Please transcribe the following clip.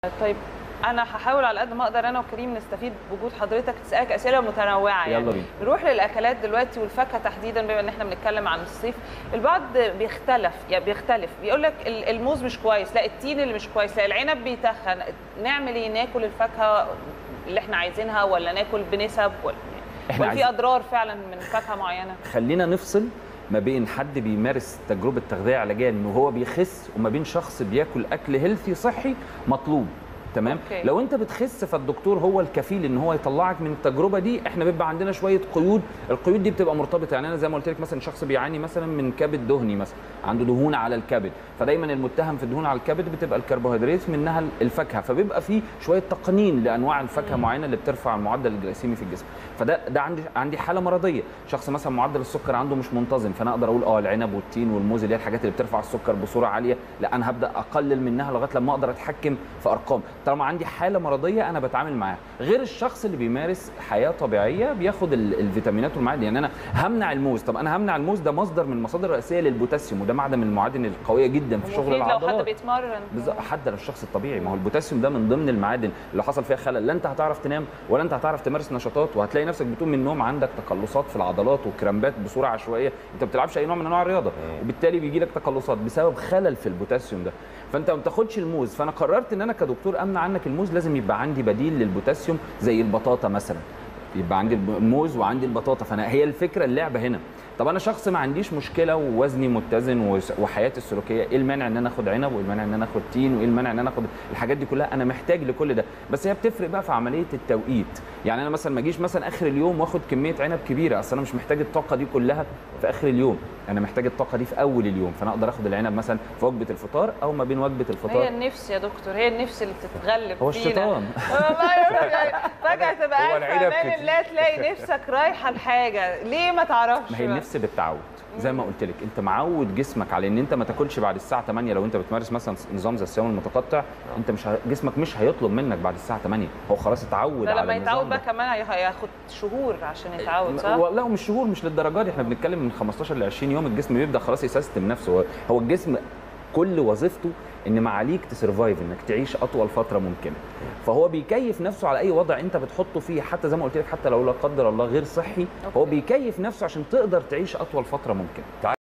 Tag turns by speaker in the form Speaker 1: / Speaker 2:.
Speaker 1: طيب انا هحاول على قد ما اقدر انا وكريم نستفيد بوجود حضرتك تسالك اسئله متنوعه يعني
Speaker 2: يلا بينا.
Speaker 1: نروح للاكلات دلوقتي والفاكهه تحديدا بما ان احنا بنتكلم عن الصيف البعض بيختلف يعني بيختلف بيقول لك ال- الموز مش كويس لا التين اللي مش كويس لا العنب بيتخن نعمل ايه ناكل الفاكهه اللي احنا عايزينها ولا ناكل بنسب ولا
Speaker 2: إحنا
Speaker 1: ولا في
Speaker 2: عايزين-
Speaker 1: اضرار فعلا من فاكهه معينه
Speaker 2: خلينا نفصل ما بين حد بيمارس تجربه تغذيه علاجيه انه هو بيخس وما بين شخص بياكل اكل هيلثي صحي مطلوب تمام
Speaker 1: أوكي.
Speaker 2: لو انت بتخس فالدكتور هو الكفيل ان هو يطلعك من التجربه دي احنا بيبقى عندنا شويه قيود القيود دي بتبقى مرتبطه يعني انا زي ما قلت لك مثلا شخص بيعاني مثلا من كبد دهني مثلا عنده دهون على الكبد فدايما المتهم في الدهون على الكبد بتبقى الكربوهيدرات منها الفاكهه فبيبقى في شويه تقنين لانواع الفاكهه معينه اللي بترفع المعدل الجليسيمي في الجسم فده ده عندي عندي حاله مرضيه شخص مثلا معدل السكر عنده مش منتظم فانا اقدر اقول اه العنب والتين والموز اللي هي الحاجات اللي بترفع السكر بصوره عاليه لا انا هبدا اقلل منها لغايه لما اقدر اتحكم في ارقام طالما عندي حاله مرضيه انا بتعامل معاها غير الشخص اللي بيمارس حياه طبيعيه بياخد ال- الفيتامينات والمعادن يعني انا همنع الموز طب انا همنع الموز ده مصدر من المصادر الرئيسيه للبوتاسيوم وده معدن من المعادن القويه جدا في شغل
Speaker 1: مفيد لو حد
Speaker 2: العضلات
Speaker 1: بيتمرن
Speaker 2: بالظبط حتى لو الشخص الطبيعي ما هو البوتاسيوم ده من ضمن المعادن اللي حصل فيها خلل لا انت هتعرف تنام ولا انت هتعرف تمارس نشاطات وهتلاقي نفسك بتقوم من النوم عندك تقلصات في العضلات وكرامبات بصوره عشوائيه انت ما بتلعبش اي نوع من انواع الرياضه وبالتالي بيجي لك تقلصات بسبب خلل في البوتاسيوم ده فانت ما بتاخدش الموز فانا قررت ان انا كدكتور امنع عنك الموز لازم يبقى عندي بديل للبوتاسيوم زي البطاطا مثلا يبقى عندي الموز وعندي البطاطا فانا هي الفكره اللعبه هنا طب انا شخص ما عنديش مشكله ووزني متزن وس- وحياتي السلوكيه ايه المانع ان انا اخد عنب وايه المانع ان انا اخد تين وايه المانع ان انا اخد الحاجات دي كلها انا محتاج لكل ده بس هي بتفرق بقى في عمليه التوقيت يعني انا مثلا ما اجيش مثلا اخر اليوم واخد كميه عنب كبيره اصل انا مش محتاج الطاقه دي كلها في اخر اليوم انا محتاج الطاقه دي في اول اليوم فانا اقدر اخد العنب مثلا في وجبه الفطار او ما بين وجبه
Speaker 1: هي
Speaker 2: الفطار
Speaker 1: النفس يا دكتور هي النفس اللي بتتغلب
Speaker 2: هو
Speaker 1: فينا.
Speaker 2: الشيطان
Speaker 1: والله يعني فجأة تبقى
Speaker 3: هو
Speaker 1: قاعد في
Speaker 3: العنب
Speaker 1: امان
Speaker 3: كتير.
Speaker 1: الله تلاقي نفسك رايحة لحاجة ليه ما تعرفش
Speaker 2: ما هي
Speaker 1: بقى؟
Speaker 2: النفس بالتعود زي ما قلت لك انت معود جسمك على ان انت ما تاكلش بعد الساعه 8 لو انت بتمارس مثلا نظام زي الصيام المتقطع انت مش ه... جسمك مش هيطلب منك بعد الساعه 8 هو خلاص اتعود
Speaker 1: ده
Speaker 2: على
Speaker 1: لما يتعود
Speaker 2: النظام
Speaker 1: بقى
Speaker 2: ده.
Speaker 1: كمان هي- هياخد شهور عشان يتعود صح؟
Speaker 2: و- لا ومش شهور مش للدرجه دي احنا بنتكلم من 15 ل 20 يوم الجسم بيبدا خلاص يسيستم نفسه هو- هو الجسم كل وظيفته ان معاليك تسرفايف انك تعيش اطول فتره ممكنه فهو بيكيف نفسه على اي وضع انت بتحطه فيه حتى زي ما قلت لك حتى لو لا قدر الله غير صحي هو
Speaker 1: أوكي.
Speaker 2: بيكيف نفسه عشان تقدر تعيش اطول فتره ممكنه